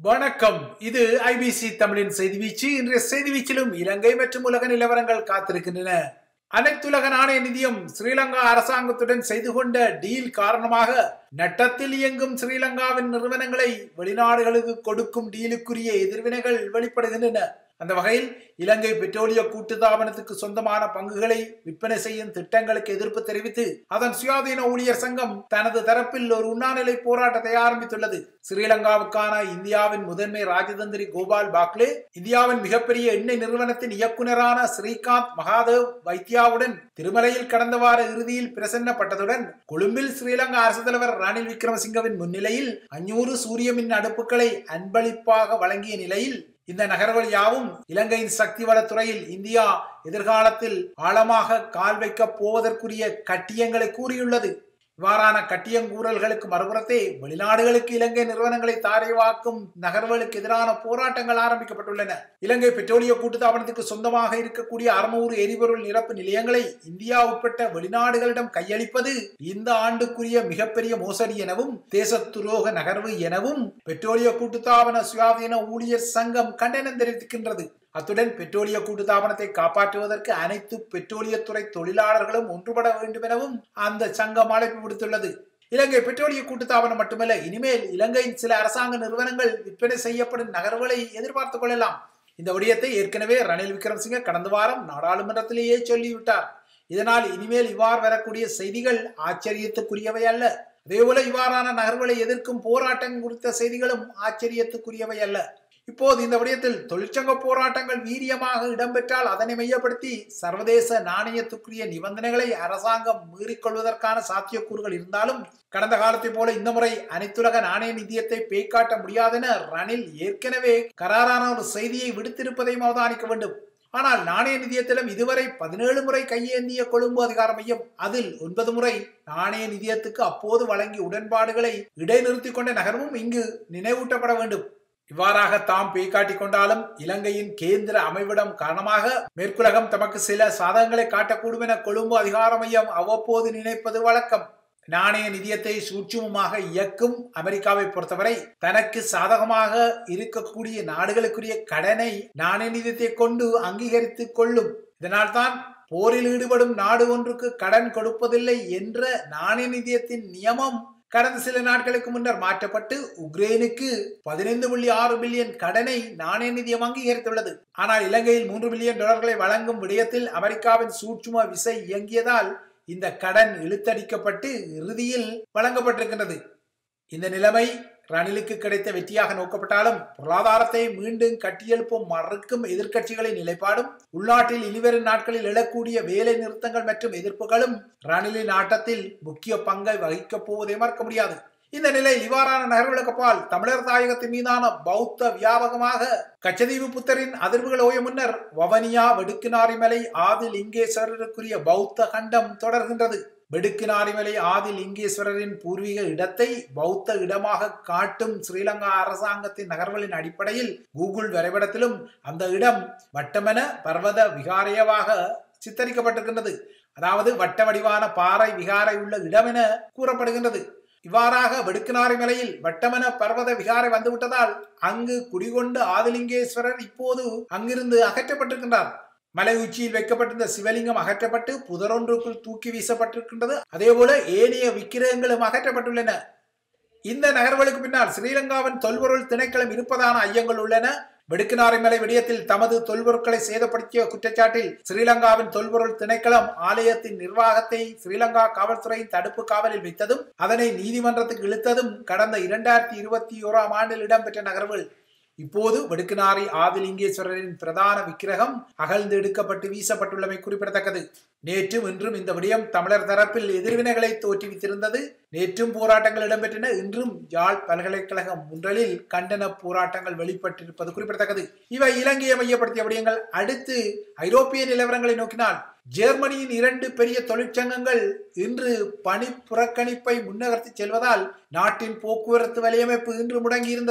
வணக்கம் இது ஐபிசி தமிழின் செய்தி வீச்சு இன்றைய செய்தி வீச்சிலும் இலங்கை மற்றும் உலக நிலவரங்கள் காத்திருக்கின்றன அனைத்துலக நாணய நிதியம் ஸ்ரீலங்கா அரசாங்கத்துடன் செய்து கொண்ட டீல் காரணமாக நட்டத்தில் இயங்கும் ஸ்ரீலங்காவின் நிறுவனங்களை வெளிநாடுகளுக்கு கொடுக்கும் டீலுக்குரிய எதிர்வினைகள் வெளிப்படுகின்றன அந்த வகையில் இலங்கை பெட்ரோலிய கூட்டுத்தாபனத்துக்கு சொந்தமான பங்குகளை விற்பனை செய்யும் திட்டங்களுக்கு எதிர்ப்பு தெரிவித்து அதன் சுயாதீன ஊழியர் சங்கம் தனது தரப்பில் ஒரு உண்ணாநிலை போராட்டத்தை ஆரம்பித்துள்ளது ஸ்ரீலங்காவுக்கான இந்தியாவின் முதன்மை ராஜதந்திரி கோபால் பாக்லே இந்தியாவின் மிகப்பெரிய எண்ணெய் நிறுவனத்தின் இயக்குநரான ஸ்ரீகாந்த் மகாதேவ் வைத்தியாவுடன் திருமலையில் கடந்த வார இறுதியில் பிரசன்னப்பட்டதுடன் கொழும்பில் ஸ்ரீலங்கா அரசு தலைவர் ரணில் விக்ரமசிங்கவின் முன்னிலையில் அஞ்சூறு சூரிய மின் அடுப்புகளை அன்பளிப்பாக வழங்கிய நிலையில் இந்த நகர்வுகள் யாவும் இலங்கையின் சக்தி வளத்துறையில் இந்தியா எதிர்காலத்தில் ஆழமாக கால் வைக்கப் போவதற்குரிய கட்டியங்களை கூறியுள்ளது இவ்வாறான கட்டியங்கூறல்களுக்கு மறுபுறத்தே வெளிநாடுகளுக்கு இலங்கை நிறுவனங்களை தாரைவாக்கும் நகர்வுகளுக்கு எதிரான போராட்டங்கள் ஆரம்பிக்கப்பட்டுள்ளன இலங்கை பெட்ரோலிய கூட்டுத்தாபனத்துக்கு சொந்தமாக இருக்கக்கூடிய அறுநூறு எரிபொருள் நிரப்பு நிலையங்களை இந்தியா உட்பட்ட வெளிநாடுகளிடம் கையளிப்பது இந்த ஆண்டுக்குரிய மிகப்பெரிய மோசடி எனவும் தேச துரோக நகர்வு எனவும் பெட்ரோலிய கூட்டுத்தாபன சுயாதீன ஊழியர் சங்கம் கண்டனம் தெரிவிக்கின்றது அத்துடன் பெட்ரோலிய கூட்டுத்தாபனத்தை காப்பாற்றுவதற்கு அனைத்து பெட்ரோலியத்துறை தொழிலாளர்களும் ஒன்றுபட வேண்டும் எனவும் அந்த சங்கம் அழைப்பு விடுத்துள்ளது இலங்கை பெட்ரோலிய கூட்டுத்தாபனம் மட்டுமல்ல இனிமேல் இலங்கையின் சில அரசாங்க நிறுவனங்கள் விற்பனை செய்யப்படும் நகர்வுகளை எதிர்பார்த்துக் கொள்ளலாம் இந்த விடயத்தை ஏற்கனவே ரணில் விக்ரமசிங்க கடந்த வாரம் நாடாளுமன்றத்திலேயே சொல்லிவிட்டார் இதனால் இனிமேல் இவ்வாறு வரக்கூடிய செய்திகள் ஆச்சரியத்துக்குரியவை அல்ல அதேபோல இவ்வாறான நகர்வுகளை எதிர்க்கும் போராட்டம் குறித்த செய்திகளும் ஆச்சரியத்துக்குரியவை அல்ல இப்போது இந்த விடயத்தில் தொழிற்சங்க போராட்டங்கள் வீரியமாக இடம்பெற்றால் அதனை மையப்படுத்தி சர்வதேச நாணயத்துக்குரிய நிபந்தனைகளை அரசாங்கம் மீறிக்கொள்வதற்கான சாத்தியக்கூறுகள் இருந்தாலும் கடந்த காலத்தை போல இந்த முறை அனைத்துலக நாணய நிதியத்தை பேய்காட்ட முடியாதென ரணில் ஏற்கனவே கராரான ஒரு செய்தியை விடுத்திருப்பதையும் அவதானிக்க வேண்டும் ஆனால் நாணய நிதியத்திலும் இதுவரை பதினேழு முறை கையேந்திய கொழும்பு அதிகார மையம் அதில் ஒன்பது முறை நாணய நிதியத்துக்கு அப்போது வழங்கிய உடன்பாடுகளை இடைநிறுத்திக் கொண்ட நகரமும் இங்கு நினைவூட்டப்பட வேண்டும் இவ்வாறாக தாம் பேய் காட்டிக் கொண்டாலும் இலங்கையின் கேந்திர அமைவிடம் காரணமாக மேற்குலகம் தமக்கு சில சாதகங்களை காட்டக்கூடும் என கொழும்பு அதிகார மையம் அவ்வப்போது நினைப்பது வழக்கம் நாணய நிதியத்தை சூட்சுமமாக இயக்கும் அமெரிக்காவை பொறுத்தவரை தனக்கு சாதகமாக இருக்கக்கூடிய நாடுகளுக்குரிய கடனை நாணய நிதியத்தை கொண்டு அங்கீகரித்துக் கொள்ளும் இதனால்தான் போரில் ஈடுபடும் நாடு ஒன்றுக்கு கடன் கொடுப்பதில்லை என்ற நாணய நிதியத்தின் நியமம் கடந்த சில நாட்களுக்கு முன்னர் மாற்றப்பட்டு உக்ரைனுக்கு பதினைந்து புள்ளி ஆறு பில்லியன் கடனை நாணய நிதியம் அங்கீகரித்துள்ளது ஆனால் இலங்கையில் மூன்று பில்லியன் டாலர்களை வழங்கும் விடயத்தில் அமெரிக்காவின் சூட்சும விசை இயங்கியதால் இந்த கடன் இழுத்தடிக்கப்பட்டு இறுதியில் வழங்கப்பட்டிருக்கின்றது இந்த நிலைமை ரணிலுக்கு கிடைத்த வெற்றியாக நோக்கப்பட்டாலும் பொருளாதாரத்தை மீண்டும் கட்டியெழுப்பும் மறுக்கும் எதிர்க்கட்சிகளின் நிலைப்பாடும் உள்நாட்டில் இனிவரும் நாட்களில் எழக்கூடிய வேலை நிறுத்தங்கள் மற்றும் எதிர்ப்புகளும் ரணிலின் ஆட்டத்தில் முக்கிய பங்கை வகிக்கப் போவதை மறக்க முடியாது இந்த நிலையில் இவ்வாறான நகர்வுகளுக்கப்பால் தமிழர் தாயகத்தின் மீதான பௌத்த வியாபகமாக கச்சதீவு புத்தரின் அதிர்வுகள் ஓய முன்னர் வவனியா வெடுக்குநாரிமலை ஆதி லிங்கேஸ்வரருக்குரிய பௌத்த கண்டம் தொடர்கின்றது வெடுக்கினாரிமலை ஆதி லிங்கேஸ்வரரின் பூர்வீக இடத்தை பௌத்த இடமாக காட்டும் ஸ்ரீலங்கா அரசாங்கத்தின் நகர்வுகளின் அடிப்படையில் கூகுள் வரைபடத்திலும் அந்த இடம் வட்டமென பர்வத விகாரியவாக சித்தரிக்கப்பட்டிருக்கின்றது அதாவது வட்ட வடிவான பாறை விகாரை உள்ள இடம் என கூறப்படுகின்றது இவ்வாறாக வெடுக்கினாரி மலையில் வட்டமென பர்வத விகாரை வந்துவிட்டதால் அங்கு குடிகொண்ட ஆதிலிங்கேஸ்வரர் இப்போது அங்கிருந்து அகற்றப்பட்டிருக்கின்றார் மலை உச்சியில் வைக்கப்பட்டிருந்த சிவலிங்கம் அகற்றப்பட்டு புதரொன்றுக்குள் தூக்கி வீசப்பட்டிருக்கின்றது அதே போல ஏனைய விக்கிரகங்களும் அகற்றப்பட்டுள்ளன இந்த நகர்வுகளுக்கு பின்னால் ஸ்ரீலங்காவின் தொல்பொருள் திணைக்களம் இருப்பதான ஐயங்கள் உள்ளன வெடுக்கினாரிமலை விடயத்தில் தமது தொல்பொருட்களை சேதப்படுத்திய குற்றச்சாட்டில் ஸ்ரீலங்காவின் தொல்பொருள் திணைக்களம் ஆலயத்தின் நிர்வாகத்தை ஸ்ரீலங்கா காவல்துறையின் தடுப்பு காவலில் வைத்ததும் அதனை நீதிமன்றத்துக்கு இழுத்ததும் கடந்த இரண்டாயிரத்தி இருபத்தி ஓராம் ஆண்டில் இடம்பெற்ற நகர்வுகள் இப்போது வெடுக்கினாரி ஆதிலிங்கேஸ்வரரின் பிரதான விக்கிரகம் அகழ்ந்து எடுக்கப்பட்டு வீசப்பட்டுள்ளமை குறிப்பிடத்தக்கது நேற்றும் இன்றும் இந்த விடயம் தமிழர் தரப்பில் எதிர்வினைகளை தோற்றுவித்திருந்தது நேற்றும் போராட்டங்கள் இடம்பெற்றன இன்றும் யாழ் பல்கலைக்கழகம் முன்றலில் கண்டன போராட்டங்கள் வெளிப்பட்டிருப்பது குறிப்பிடத்தக்கது இவை இலங்கையை மையப்படுத்திய விடயங்கள் அடுத்து ஐரோப்பிய நிலவரங்களை நோக்கினால் ஜெர்மனியின் இரண்டு பெரிய தொழிற்சங்கங்கள் இன்று பணி புறக்கணிப்பை முன்னகர்த்தி செல்வதால் நாட்டின் போக்குவரத்து வலையமைப்பு இன்று முடங்கியிருந்தது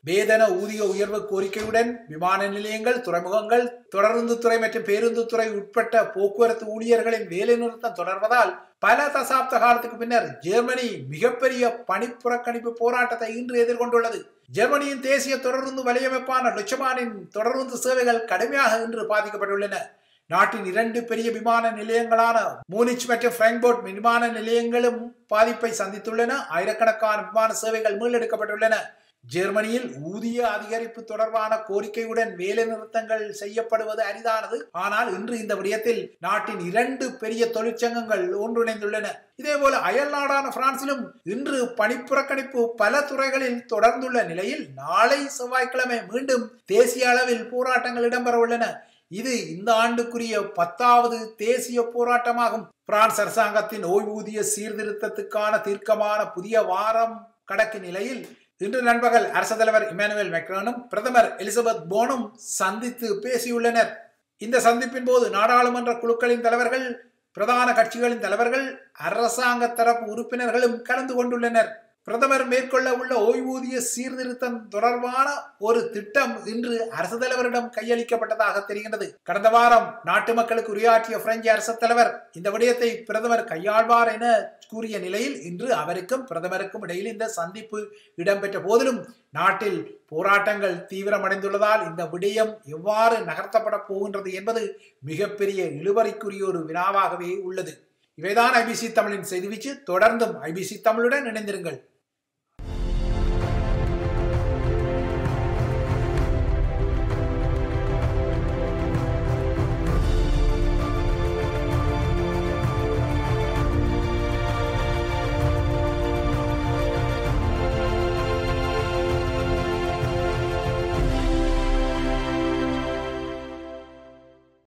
வேதன ஊதிய உயர்வு கோரிக்கையுடன் விமான நிலையங்கள் துறைமுகங்கள் தொடருந்து துறை மற்றும் பேருந்து துறை உட்பட்ட போக்குவரத்து ஊழியர்களின் வேலை நிறுத்தம் தொடர்வதால் பல தசாப்த காலத்துக்கு பின்னர் ஜெர்மனி மிகப்பெரிய பணிப்புறக்கணிப்பு போராட்டத்தை இன்று எதிர்கொண்டுள்ளது ஜெர்மனியின் தேசிய தொடருந்து வலையமைப்பான லுச்சமானின் தொடருந்து சேவைகள் கடுமையாக இன்று பாதிக்கப்பட்டுள்ளன நாட்டின் இரண்டு பெரிய விமான நிலையங்களான மூனிச் மற்றும் பிராங்க்போர்ட் விமான நிலையங்களும் பாதிப்பை சந்தித்துள்ளன ஆயிரக்கணக்கான விமான சேவைகள் மீளெடுக்கப்பட்டுள்ளன ஜெர்மனியில் ஊதிய அதிகரிப்பு தொடர்பான கோரிக்கையுடன் வேலை நிறுத்தங்கள் செய்யப்படுவது அரிதானது ஆனால் இன்று இந்த விடயத்தில் நாட்டின் இரண்டு பெரிய தொழிற்சங்கங்கள் ஒன்றிணைந்துள்ளன இதேபோல அயல் நாடான பிரான்சிலும் இன்று பணிப்புறக்கணிப்பு பல துறைகளில் தொடர்ந்துள்ள நிலையில் நாளை செவ்வாய்க்கிழமை மீண்டும் தேசிய அளவில் போராட்டங்கள் இடம்பெற உள்ளன இது இந்த ஆண்டுக்குரிய பத்தாவது தேசிய போராட்டமாகும் பிரான்ஸ் அரசாங்கத்தின் ஓய்வூதிய சீர்திருத்தத்துக்கான தீர்க்கமான புதிய வாரம் கடக்கு நிலையில் இன்று நண்பகல் அரசு தலைவர் இமானுவேல் மெக்ரானும் பிரதமர் எலிசபெத் போனும் சந்தித்து பேசியுள்ளனர் இந்த சந்திப்பின் போது நாடாளுமன்ற குழுக்களின் தலைவர்கள் பிரதான கட்சிகளின் தலைவர்கள் அரசாங்க தரப்பு உறுப்பினர்களும் கலந்து கொண்டுள்ளனர் பிரதமர் மேற்கொள்ள உள்ள ஓய்வூதிய சீர்திருத்தம் தொடர்பான ஒரு திட்டம் இன்று அரசு தலைவரிடம் கையளிக்கப்பட்டதாக தெரிகின்றது கடந்த வாரம் நாட்டு மக்களுக்கு உரையாற்றிய பிரெஞ்சு அரசு தலைவர் இந்த விடயத்தை பிரதமர் கையாள்வார் என கூறிய நிலையில் இன்று அவருக்கும் பிரதமருக்கும் இடையில் இந்த சந்திப்பு இடம்பெற்ற போதிலும் நாட்டில் போராட்டங்கள் தீவிரமடைந்துள்ளதால் இந்த விடயம் எவ்வாறு நகர்த்தப்பட போகின்றது என்பது மிகப்பெரிய இழுபறிக்குரிய ஒரு வினாவாகவே உள்ளது இவைதான் ஐபிசி தமிழின் செய்தி வீச்சு தொடர்ந்தும் ஐபிசி தமிழுடன் இணைந்திருங்கள்